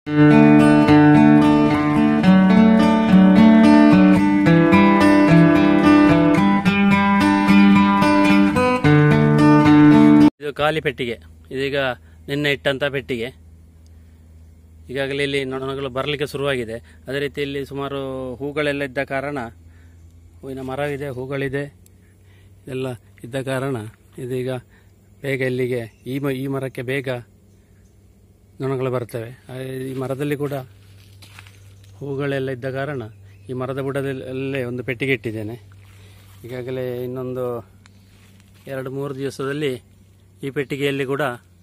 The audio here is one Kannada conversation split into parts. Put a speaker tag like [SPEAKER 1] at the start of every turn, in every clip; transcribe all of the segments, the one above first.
[SPEAKER 1] ಇದು ಖಾಲಿ ಪೆಟ್ಟಿಗೆ ಇದೀಗ ನಿನ್ನೆ ಇಟ್ಟಂತ ಪೆಟ್ಟಿಗೆ ಈಗಾಗಲೇ ಇಲ್ಲಿ ನೊಣಗಳು ಬರಲಿಕ್ಕೆ ಶುರುವಾಗಿದೆ ಅದೇ ರೀತಿ ಇಲ್ಲಿ ಸುಮಾರು ಹೂಗಳೆಲ್ಲ ಇದ್ದ ಕಾರಣ ಹೂವಿನ ಮರವಿದೆ ಹೂಗಳಿದೆ ಎಲ್ಲ ಇದ್ದ ಕಾರಣ ಇದೀಗ ಬೇಗ ಇಲ್ಲಿಗೆ ಈ ಮ ಈ ಮರಕ್ಕೆ ಬೇಗ ನೊಣಗಳು ಬರ್ತವೆ ಆ, ಈ ಮರದಲ್ಲಿ ಕೂಡ ಹೂಗಳೆಲ್ಲ ಇದ್ದ ಕಾರಣ ಈ ಮರದ ಬುಡದಲ್ಲೇ ಒಂದು ಪೆಟ್ಟಿಗೆ ಇಟ್ಟಿದ್ದೇನೆ ಈಗಾಗಲೇ ಇನ್ನೊಂದು ಎರಡು ಮೂರು ದಿವಸದಲ್ಲಿ ಈ ಪೆಟ್ಟಿಗೆಯಲ್ಲಿ ಕೂಡ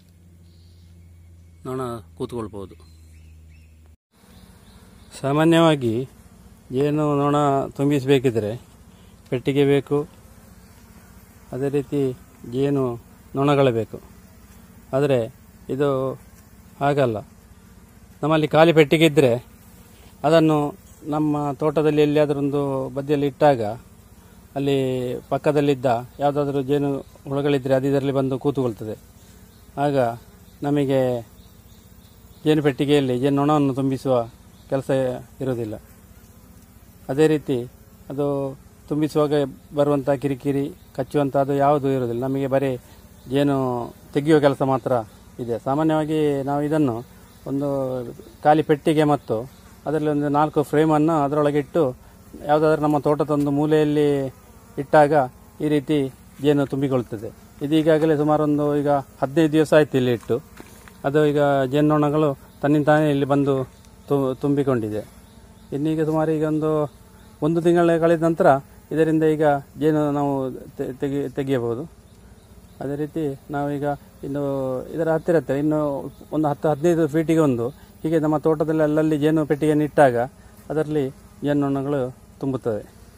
[SPEAKER 1] ನೊಣ ಕೂತ್ಕೊಳ್ಬೋದು ಸಾಮಾನ್ಯವಾಗಿ ಏನು ನೊಣ ತುಂಬಿಸಬೇಕಿದ್ರೆ ಪೆಟ್ಟಿಗೆ ಬೇಕು ಅದೇ ರೀತಿ ಜೇನು ನೊಣಗಳು ಬೇಕು ಆದರೆ ಇದು ಹಾಗಲ್ಲ ನಮ್ಮಲ್ಲಿ ಖಾಲಿ ಪೆಟ್ಟಿಗೆ ಇದ್ದರೆ ಅದನ್ನು ನಮ್ಮ ತೋಟದಲ್ಲಿ ಎಲ್ಲಿಯಾದರೂ ಒಂದು ಬದಿಯಲ್ಲಿ ಇಟ್ಟಾಗ ಅಲ್ಲಿ ಪಕ್ಕದಲ್ಲಿದ್ದ ಯಾವುದಾದ್ರೂ ಜೇನು ಹುಳುಗಳಿದ್ದರೆ ಅದು ಇದರಲ್ಲಿ ಬಂದು ಕೂತುಕೊಳ್ತದೆ ಆಗ ನಮಗೆ ಜೇನು ಪೆಟ್ಟಿಗೆಯಲ್ಲಿ ಜೇನು ನೊಣವನ್ನು ತುಂಬಿಸುವ ಕೆಲಸ ಇರುವುದಿಲ್ಲ ಅದೇ ರೀತಿ ಅದು ತುಂಬಿಸುವಾಗ ಬರುವಂಥ ಕಿರಿಕಿರಿ ಕಚ್ಚುವಂಥ ಅದು ಯಾವುದೂ ಇರುವುದಿಲ್ಲ ನಮಗೆ ಬರೀ ಜೇನು ತೆಗೆಯುವ ಕೆಲಸ ಮಾತ್ರ ಇದೆ ಸಾಮಾನ್ಯವಾಗಿ ನಾವು ಇದನ್ನು ಒಂದು ಖಾಲಿ ಪೆಟ್ಟಿಗೆ ಮತ್ತು ಅದರಲ್ಲಿ ಒಂದು ನಾಲ್ಕು ಫ್ರೇಮನ್ನು ಅದರೊಳಗೆ ಇಟ್ಟು ಯಾವುದಾದ್ರೂ ನಮ್ಮ ತೋಟದ ಒಂದು ಮೂಲೆಯಲ್ಲಿ ಇಟ್ಟಾಗ ಈ ರೀತಿ ಜೇನು ತುಂಬಿಕೊಳ್ಳುತ್ತದೆ ಇದು ಈಗಾಗಲೇ ಸುಮಾರೊಂದು ಈಗ ಹದಿನೈದು ದಿವಸ ಆಯ್ತು ಇಲ್ಲಿ ಇಟ್ಟು ಅದು ಈಗ ಜೇನ್ನೊಣಗಳು ತನ್ನಿಂತಾನೇ ಇಲ್ಲಿ ಬಂದು ತು- ತುಂಬಿಕೊಂಡಿದೆ ಇನ್ನೀಗ ಸುಮಾರು ಈಗ ಒಂದು ಒಂದು ತಿಂಗಳ ಕಳೆದ ನಂತರ ಇದರಿಂದ ಈಗ ಜೇನು ನಾವು ತೆ- ತೆಗಿ ತೆಗೆಯಬಹುದು ಅದೇ ರೀತಿ ನಾವೀಗ ಇನ್ನು ಇದರ ಹತ್ತಿರ ಹತ್ತಿರ ಇನ್ನು ಒಂದು ಹತ್ತು ಹದಿನೈದು ಫೀಟಿಗೆ ಒಂದು ಹೀಗೆ ನಮ್ಮ ತೋಟದಲ್ಲಿ ಅಲ್ಲಲ್ಲಿ ಜೇನು ಪೆಟ್ಟಿಗೆಯನ್ನು ಇಟ್ಟಾಗ ಅದರಲ್ಲಿ ಜೇನುನೊಣಗಳು ತುಂಬುತ್ತವೆ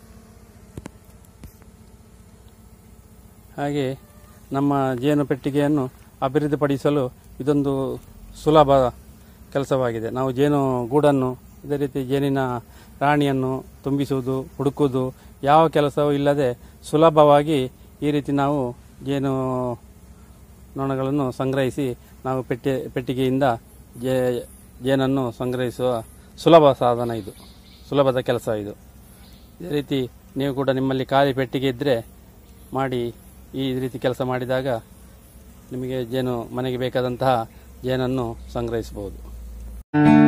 [SPEAKER 1] ಹಾಗೆ ನಮ್ಮ ಜೇನು ಪೆಟ್ಟಿಗೆಯನ್ನು ಅಭಿವೃದ್ಧಿಪಡಿಸಲು ಇದೊಂದು ಸುಲಭ ಕೆಲಸವಾಗಿದೆ ನಾವು ಜೇನು ಗೂಡನ್ನು ಇದೇ ರೀತಿ ಜೇನಿನ ರಾಣಿಯನ್ನು ತುಂಬಿಸುವುದು ಹುಡುಕುವುದು ಯಾವ ಕೆಲಸವೂ ಇಲ್ಲದೆ ಸುಲಭವಾಗಿ ಈ ರೀತಿ ನಾವು ಜೇನು ನೊಣಗಳನ್ನು ಸಂಗ್ರಹಿಸಿ ನಾವು ಪೆಟ್ಟಿ ಪೆಟ್ಟಿಗೆಯಿಂದ ಜೇ ಜೇನನ್ನು ಸಂಗ್ರಹಿಸುವ ಸುಲಭ ಸಾಧನ ಇದು ಸುಲಭದ ಕೆಲಸ ಇದು ಇದೇ ರೀತಿ ನೀವು ಕೂಡ ನಿಮ್ಮಲ್ಲಿ ಖಾಲಿ ಪೆಟ್ಟಿಗೆ ಇದ್ದರೆ ಮಾಡಿ ಈ ರೀತಿ ಕೆಲಸ ಮಾಡಿದಾಗ ನಿಮಗೆ ಜೇನು ಮನೆಗೆ ಬೇಕಾದಂತಹ ಜೇನನ್ನು ಸಂಗ್ರಹಿಸಬಹುದು